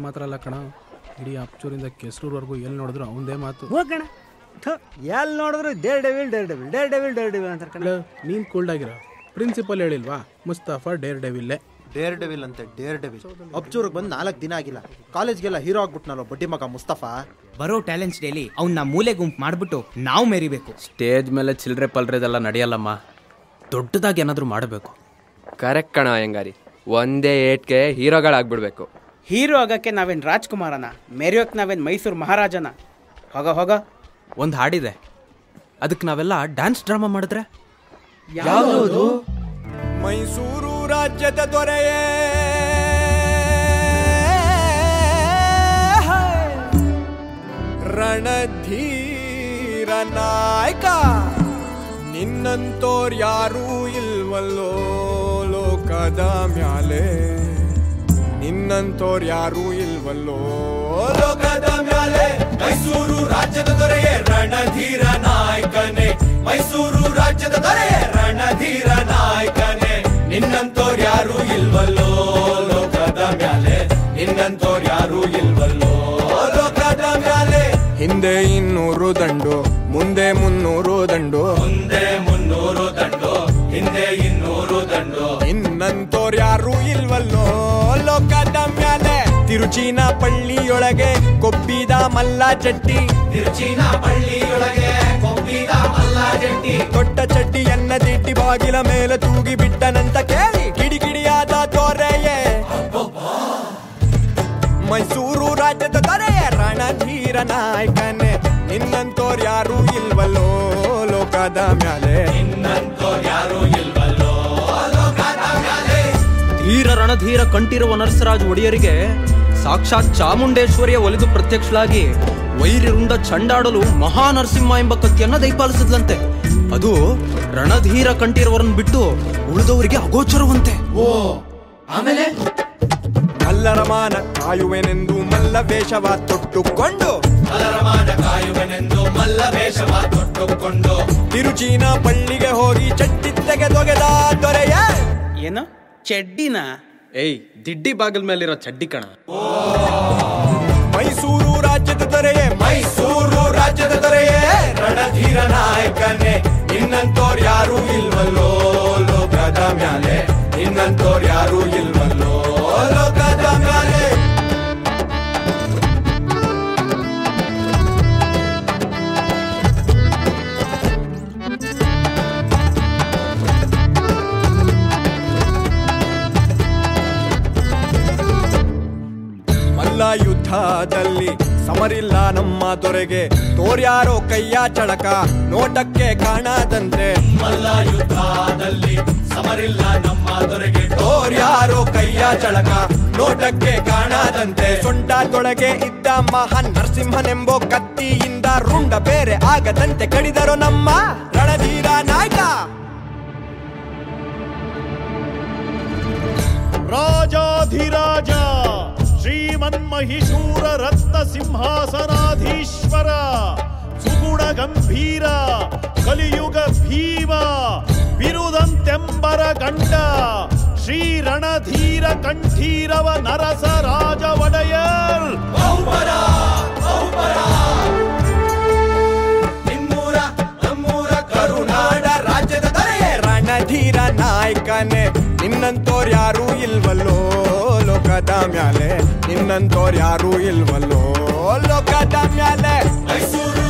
ಮಾತ್ರ ಅಲ್ಲ ಕಣ ಇಡೀ ಅಪ್ಚೂರಿಂದ ಕೆಸರೂರ್ವರೆಗೂ ಎಲ್ಲಿ ನೋಡಿದ್ರು ಅವನದೇ ಮಾತು ಹೋಗಣ ಎಲ್ಲಿ ನೋಡಿದ್ರು dare devil dare devil dare devil dare devil ಅಂತಾರೆ ಕಣ ನೀನು ಕೂಲ್ಡ್ ಆಗಿರೋ ಪ್ರಿನ್ಸಿಪಲ್ ಹೇಳಿಲ್ವಾ ಮುಸ್ತಫಾ ಡೇರ್ ಡೆವಿಲ್ಲೇ ಡೇರ್ ಡೆವಿಲ್ ಅಂತೆ ಡೇರ್ ಡೆವಿಲ್ ಅಬ್ಚೂರ್ಗೆ ಬಂದು ನಾಲ್ಕು ದಿನ ಆಗಿಲ್ಲ ಕಾಲೇಜ್ಗೆಲ್ಲ ಹೀರೋ ಆಗ್ಬಿಟ್ನಲ್ಲ ಬಡ್ಡಿ ಮಗ ಮುಸ್ತಫಾ ಬರೋ ಟ್ಯಾಲೆಂಟ್ಸ್ ಡೇಲಿ ಅವ್ನ ಮೂಲೆ ಗುಂಪು ಮಾಡ್ಬಿಟ್ಟು ನಾವು ಮೆರಿಬೇಕು ಸ್ಟೇಜ್ ಮೇಲೆ ಚಿಲ್ಲರೆ ಪಲ್ರೆದೆಲ್ಲ ನಡೆಯಲ್ಲಮ್ಮ ದೊಡ್ಡದಾಗಿ ಏನಾದರೂ ಮಾಡಬೇಕು ಕರೆಕ್ಟ್ ಕಣ ಹೆಂಗಾರಿ ಒಂದೇ ಏಟ್ಗೆ ಹೀರೋಗಳಾಗ್ಬಿಡ್ಬೇಕು ಹೀರೋ ಆಗಕ್ಕೆ ನಾವೇನ್ ರಾಜ್ಕುಮಾರನ ಮೆರೆಯೋಕ್ ನಾವೇನ್ ಮೈಸೂರು ಮಹಾರಾಜನ ಹೋಗ ಹೋಗ ಒಂದು ಹಾಡಿದೆ ಅದಕ್ಕೆ ನಾವೆಲ್ಲ ಡ್ಯಾನ್ಸ್ ಡ್ರಾಮಾ ಮಾಡಿದ್ರೆ ಮೈಸೂರು ರಾಜ್ಯದ ದೊರೆಯೇ ರಣಧೀರ ನಾಯಕ ನಿನ್ನಂತೋರ್ ಯಾರೂ ಇಲ್ವಲ್ಲೋ ಲೋಕದ ಮ್ಯಾಲೆ ನಿನ್ನಂತೋರ್ ಯಾರೂ ಇಲ್ವಲ್ಲೋ ಲೋಕದ ಮ್ಯಾಲೆ ಮೈಸೂರು ರಾಜ್ಯದ ದೊರೆಯೇ ರಣಧೀರ ನಾಯಕನೇ ಮೈಸೂರು ರಾಜ್ಯದ ದೊರೆಯೇ ರಣಧೀರ ನಾಯಕನೇ ನಿನ್ನಂತೋರ್ ಯಾರು ಇಲ್ವಲ್ಲೋ ಲೋಕದ ಮ್ಯಾಲೆ ನಿನ್ನಂತೋರ್ ಯಾರು ಇಲ್ವಲ್ಲೋ ಲೋಕದ ಮ್ಯಾಲೆ ಹಿಂದೆ ಇನ್ನೂರು ದಂಡು ಮುಂದೆ ಮುನ್ನೂರು ದಂಡು ಮುಂದೆ ಮುನ್ನೂರು ದಂಡು ಹಿಂದೆ ಇನ್ನೂರು ದಂಡು ನಿನ್ನಂತೋರ್ ಯಾರು ಇಲ್ವಲ್ಲೋ ಲೋಕದ ಮ್ಯಾಲೆ ತಿರುಚಿನ ಪಳ್ಳಿಯೊಳಗೆ ಕೊಬ್ಬಿದ ಮಲ್ಲ ಚಟ್ಟಿ ತಿರುಚಿನ ಪಳ್ಳಿಯೊಳಗೆ ಕೊಬ್ಬಿದ ಮಲ್ಲ ಚಟ್ಟಿ ದೊಡ್ಡ ಚಡ್ಡಿಯನ್ನ ದಿಟ್ಟಿ ಬಾಗಿಲ ಮೇಲೆ ತೂಗಿ ಬಿಟ್ಟನಂತ ಕೇಳಿ ಕಿಡಿಕಿಡಿಯಾದ ತೋರೆಯೇ ಮೈಸೂರು ರಾಜ್ಯದ ದೊರೆಯ ರಣಧೀರ ನಾಯಕನೇ ನಿನ್ನಂತೋರ್ ಯಾರು ಇಲ್ವಲ್ಲೋ ಲೋಕದ ಮ್ಯಾಲೆ ನಿನ್ನಂತೋರ್ ಯಾರು ಇಲ್ವಲ್ಲೋ ಲೋಕದ ಮ್ಯಾಲೆ ಧೀರ ರಣಧೀರ ಕಂಠಿರುವ ನರಸರಾಜ್ ಒಡೆಯರಿಗೆ ಸಾಕ್ಷಾತ್ ಚಾಮುಂಡೇಶ್ವರಿಯ ಒಲಿದು ಪ್ರತ್ಯಕ್ಷಳಾಗಿ ವೈರಿರುಂಡ ಚಂಡಾಡಲು ಮಹಾ ನರಸಿಂಹ ಎಂಬ ಕತ್ತಿಯನ್ನ ದಯಪಾಲಿಸಿದ್ಲಂತೆ ಅದು ರಣಧೀರ ಕಂಠಿರುವರನ್ನು ಬಿಟ್ಟು ಉಳಿದವರಿಗೆ ಅಗೋಚರವಂತೆ ಮಲ್ಲರ ಮಾನ ಕಾಯುವೆನೆಂದು ಮಲ್ಲ ವೇಷವ ತೊಟ್ಟುಕೊಂಡು ಮಲ್ಲರ ಮಾನ ಕಾಯುವೆನೆಂದು ಮಲ್ಲ ವೇಷವ ತೊಟ್ಟುಕೊಂಡು ತಿರುಚಿನ ಪಳ್ಳಿಗೆ ಹೋಗಿ ಚಟ್ಟಿ ತೆಗೆದೊಗೆದ ದೊರೆಯ ಏನು ಚೆಡ್ಡಿನ ಏಯ್ ದಿಡ್ಡಿ ಬಾಗಿಲ್ ಮೇಲಿರೋ ಚಡ್ಡಿ ಕಣ ಮೈಸೂರು ರಾಜ್ಯದ ದೊರೆಯೇ ಮೈಸೂರು ರಾಜ್ಯದ ದೊರೆಯೇ ರಣಧೀರ ನಾಯಕನೇ ನಿನ್ನಂತೋರ್ ಯಾರು ಇಲ್ವಲ್ಲೋ ಲೋಕದ ಮ್ಯಾಲೆ ನಿನ್ನಂತೋರ್ ಯಾರು ಇಲ್ವಲ್ಲೋ ಲೋಕದ ಮ್ಯಾಲೆ ಮಲ್ಲ ಯುದ್ಧದಲ್ಲಿ ಸಮರಿಲ್ಲ ನಮ್ಮ ದೊರೆಗೆ ತೋರ್ಯಾರೋ ಕೈಯ ಚಳಕ ನೋಟಕ್ಕೆ ಕಾಣದಂತೆ ಮಲ್ಲ ಯುದ್ಧದಲ್ಲಿ ಸಮರಿಲ್ಲ ನಮ್ಮ ದೊರೆಗೆ ತೋರ್ಯಾರೋ ಕೈಯ ಚಳಕ ನೋಟಕ್ಕೆ ಕಾಣದಂತೆ ಸೊಂಟದೊಳಗೆ ಇದ್ದ ಮಹಾನ್ ನರಸಿಂಹನೆಂಬೋ ಕತ್ತಿಯಿಂದ ರುಂಡ ಬೇರೆ ಆಗದಂತೆ ಕಡಿದರು ನಮ್ಮ ರಣಧೀರ ನಾಯಕ ರಾಜಾಧಿರಾಜ ಶ್ರೀಮನ್ಮಹಿಷೂರ ರತ್ನ ಸಿಂಹಾಸನಾಧೀಶ್ವರ ಸುಗುಣ ಗಂಭೀರ ಕಲಿಯುಗ ಭೀಮ ಬಿರುದಂತೆಂಬರ ಗಂಡ ಶ್ರೀ ರಣಧೀರ ಕಂಠೀರವ ನರಸ ರಾಜ ಒಡೆಯರ್ ನಿಮ್ಮೂರ ನಮ್ಮೂರ ಕರುನಾಡ ರಾಜ್ಯದ ದೊರೆಯೇ ರಣಧೀರ ನಾಯಕನೇ ನಿನ್ನಂತೋರ್ ಯಾರು ಇಲ್ವಲ್ಲೋ ಲೋಕದ ಮ್ಯಾಲೆ ನಿನ್ನಂತೋರ್ ಯಾರು ಇಲ್ವಲ್ಲೋ ಲೋಕದ ಮ್ಯಾಲೆ ಮೈಸೂರು